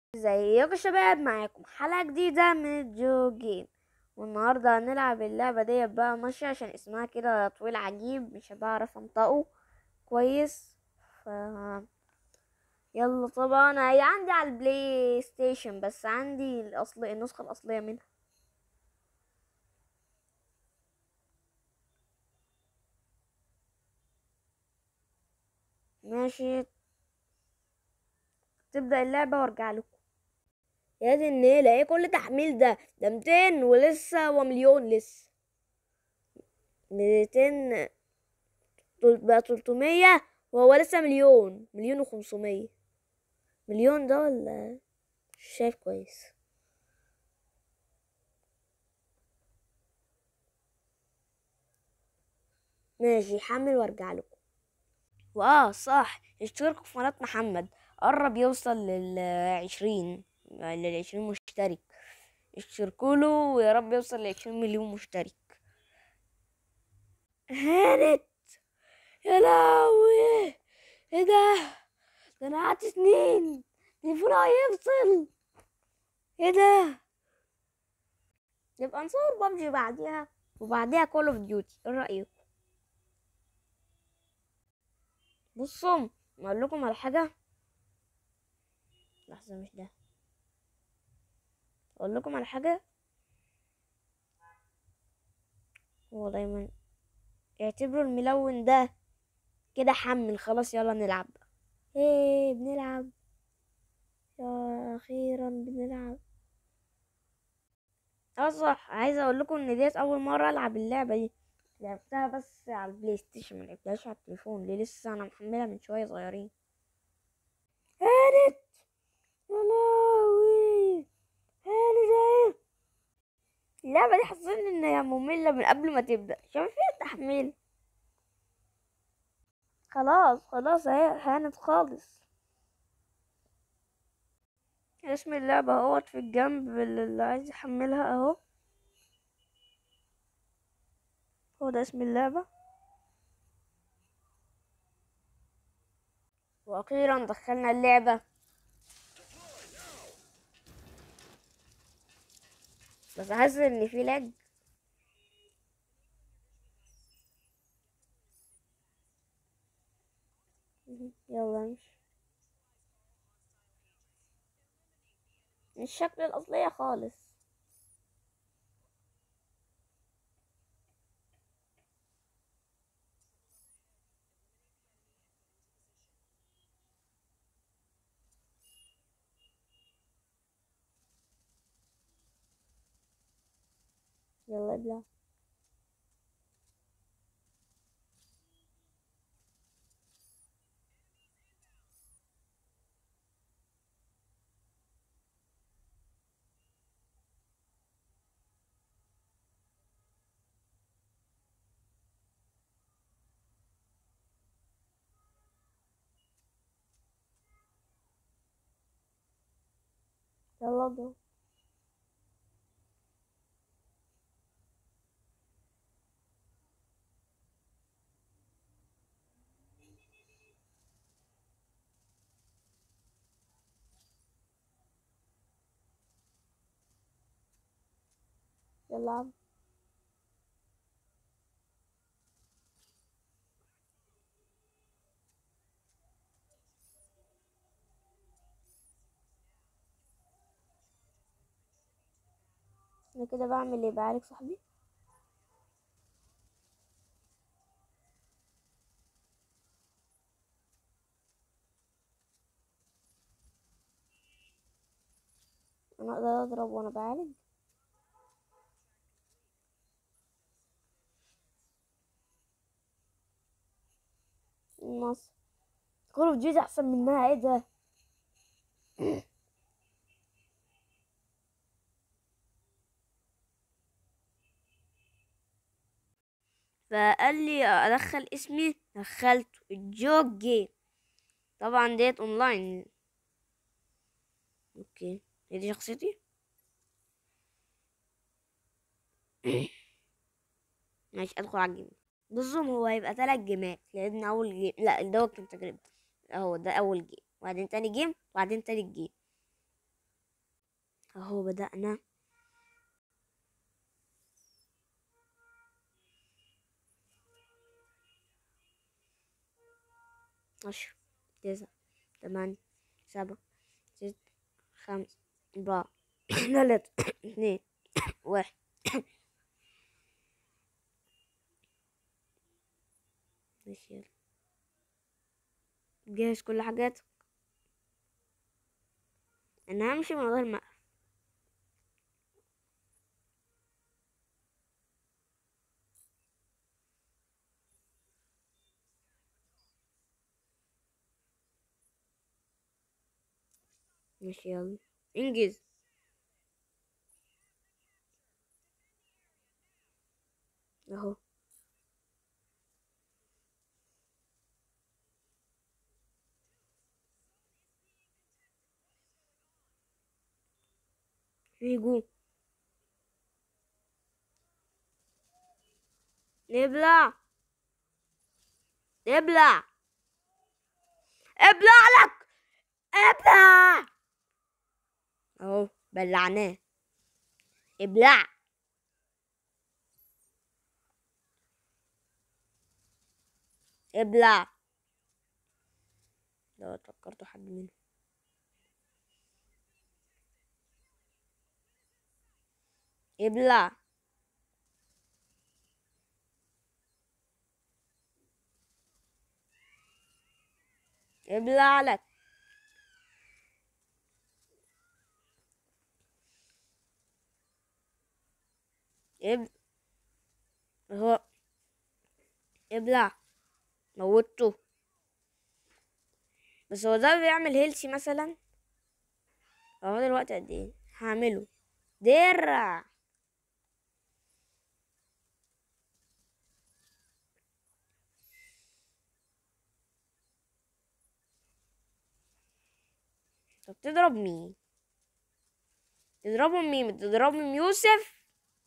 ازيكم يا شباب معاكم حلقة جديدة من جو جيم والنهاردة هنلعب اللعبة دي بقى ماشية عشان اسمها كده طويل عجيب مش بعرف انطقه كويس ف يلا طبعا هي عندي على البلاي ستيشن بس عندي الاصل النسخة الاصلية منها ماشي تبدأ اللعبة وارجع لكم يا دي النيلة ايه كل تحميل ده ده ميتين ولسه ومليون لسه ميتين تل- بقى تلتمية وهو لسه مليون مليون وخمسمية مليون ده ولا مش شايف كويس ماشي حمل وارجع لكم واه صح اشتركوا في قناة محمد قرب يوصل للعشرين للعشرين مشترك اشتركوا له ويا رب يوصل لعشرين مليون مشترك هانت يا لهوي ايه ده ده انا قعدت سنين تليفوني هيفصل ايه ده يبقى نصور ببجي بعديها وبعديها كول اوف ديوتي ايه رأيكم بصوا اقول لكم على حاجه لحظه مش ده اقول لكم على حاجه هو دايما اعتبروا الملون ده كده حمل خلاص يلا نلعب ايه بنلعب يا اخيرا بنلعب اه صح عايزه اقول لكم ان ديت اول مره العب اللعبه دي لعبتها بس على البلاي ستيشن ما لعبتهاش على التليفون ليه لسه انا محملها من شويه صغيرين هانت يا لهوي هانت اهي اللعبه دي حسيت ان هي ممله من قبل ما تبدا شايف فيها تحميل خلاص خلاص اهي هانت خالص اسم اللعبة اهوت في الجنب اللي عايز يحملها اهو هو ده اسم اللعبة واخيرا دخلنا اللعبة بس حاسس ان في لاج يلا مش مش الشكل الأصلية خالص يلا ابلع يلا ابلع يلا عم انا كده بعمل ايه بعالج صاحبي انا اقدر اضرب وانا بعالج مصر كول اوف ديوتي احسن منها ايه ده فقال لي ادخل اسمي دخلته الجوك جيم طبعا ديت اونلاين اوكي هي دي شخصيتي ماشي ادخل على الجيم بصوا هو هيبقى تلات جيمات لان اول جيم لا دوت كان تجربة اهو ده اول جيم وبعدين تاني جيم وبعدين تالت جيم اهو بدأنا عشرة تسعة ثمانية سبعة ستة خمسة أربعة ثلاثة اثنين واحد ماشي يلا جهز كل حاجاتك انا همشي من غير ما ماشي يلا انجز اهو في جو ابلع ابلع ابلع لك ابلع اهو بلعناه ابلع ابلع لو فكرت حد منهم ابلع ابلع لك اب هو ابلع موته بس هو ده بيعمل هيلسي مثلا هو دلوقتي قد ايه هعمله درع طب تضرب مين تضربهم مين تضربهم يوسف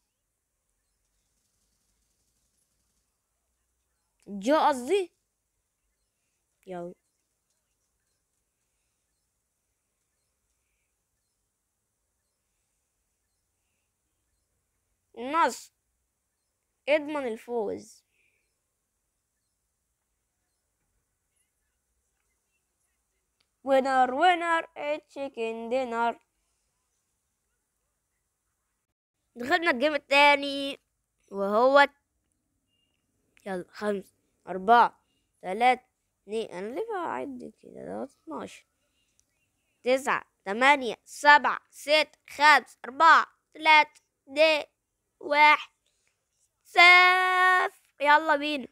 جو قصدي يلا النصر اضمن الفوز وينر وينر تشيكن دينر دخلنا الجيم التاني وهو يلا خمسة أربعة تلاتة اتنين أنا ليه بعد كده ده اتناشر تسعة تمانية سبعة ستة خمسة أربعة تلاتة اتنين واحد صفر يلا بينا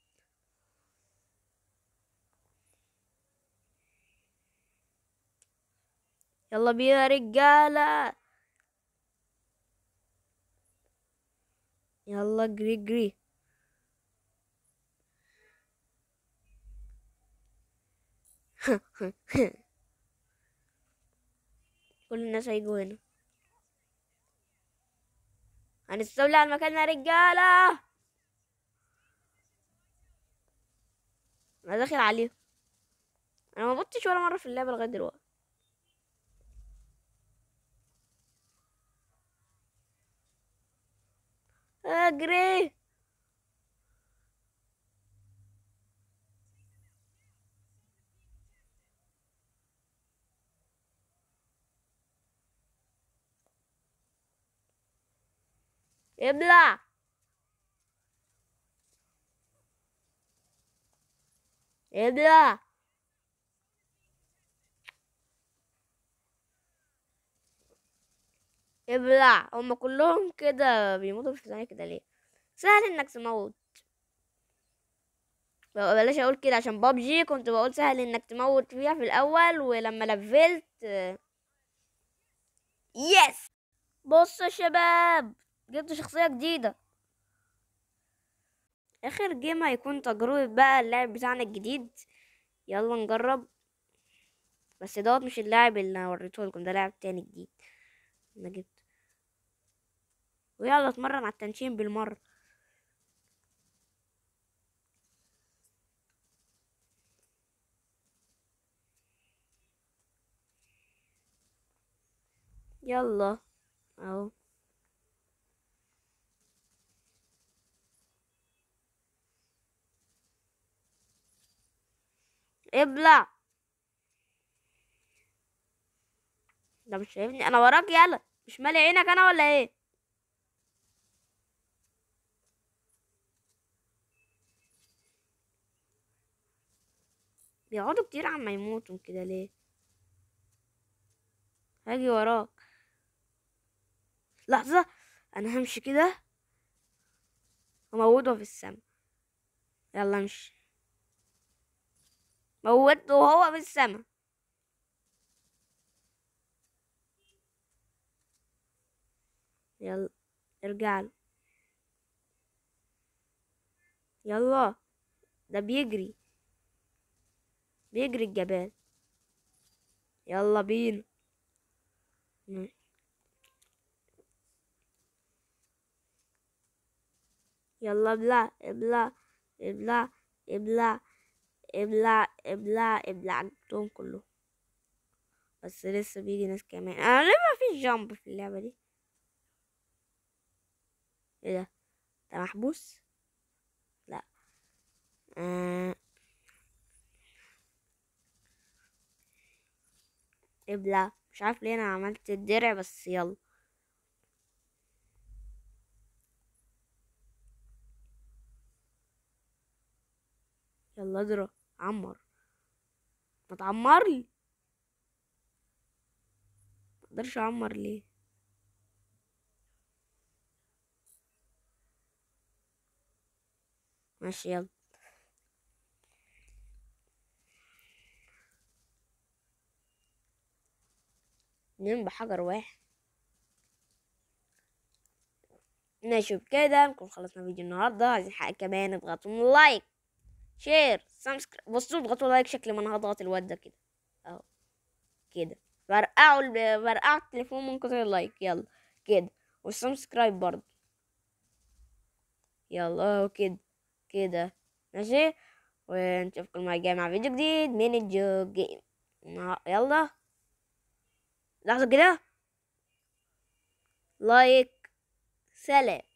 يلا بينا يا رجالة يلا اجري اجري كل الناس هيجوا هنا هنستولي على المكان يا رجالة انا داخل عليهم انا ما بطش ولا مرة في اللعبة لغاية دلوقتي اجري ابلع ابلع ابلع هما كلهم كده بيموتوا في ثانية كده ليه سهل انك تموت بلاش اقول كده عشان بابجي كنت بقول سهل انك تموت فيها في الاول ولما لفلت يس بصوا يا شباب جبت شخصية جديدة اخر جيم هيكون تجربة بقى اللعب بتاعنا الجديد يلا نجرب بس دوت مش اللاعب اللي انا وريته لكم ده لاعب تاني جديد انا جبت ويلا اتمرن على التنشين بالمرة يلا اهو ابلع ده مش شايفني انا وراك يلا مش مالي عينك انا ولا ايه بيقعدوا كتير عما يموتوا كده ليه هاجي وراك لحظة انا همشي كده وموته في السما يلا امشي موته وهو في السما يلا ارجع له يلا ده بيجري بيجري الجبال يلا بينا م- يلا ابلع ابلع ابلع ابلع ابلع ابلع ابلع جبتهم كلهم بس لسه بيجي ناس كمان انا ليه ما فيش جامب في اللعبة دي ايه ده ده محبوس لا آه. ابلع مش عارف ليه انا عملت الدرع بس يلا يلا اضرب عمر ما تعمرلي مقدرش اعمر ليه ماشي يلا نم بحجر واحد ماشي بكده نكون خلصنا فيديو النهارده عايزين حاجة كمان اضغطوا لايك شير سبسكرايب بصوا اضغطوا لايك شكل ما انا هضغط الواد ده كده اهو كده فرقعوا ال- فرقعوا التليفون من كتر اللايك يلا كده والسبسكرايب برضه يلا اهو كده كده ماشي ونشوفكم المرة الجاية مع فيديو جديد من الجو جيم يلا لحظة كده لايك سلام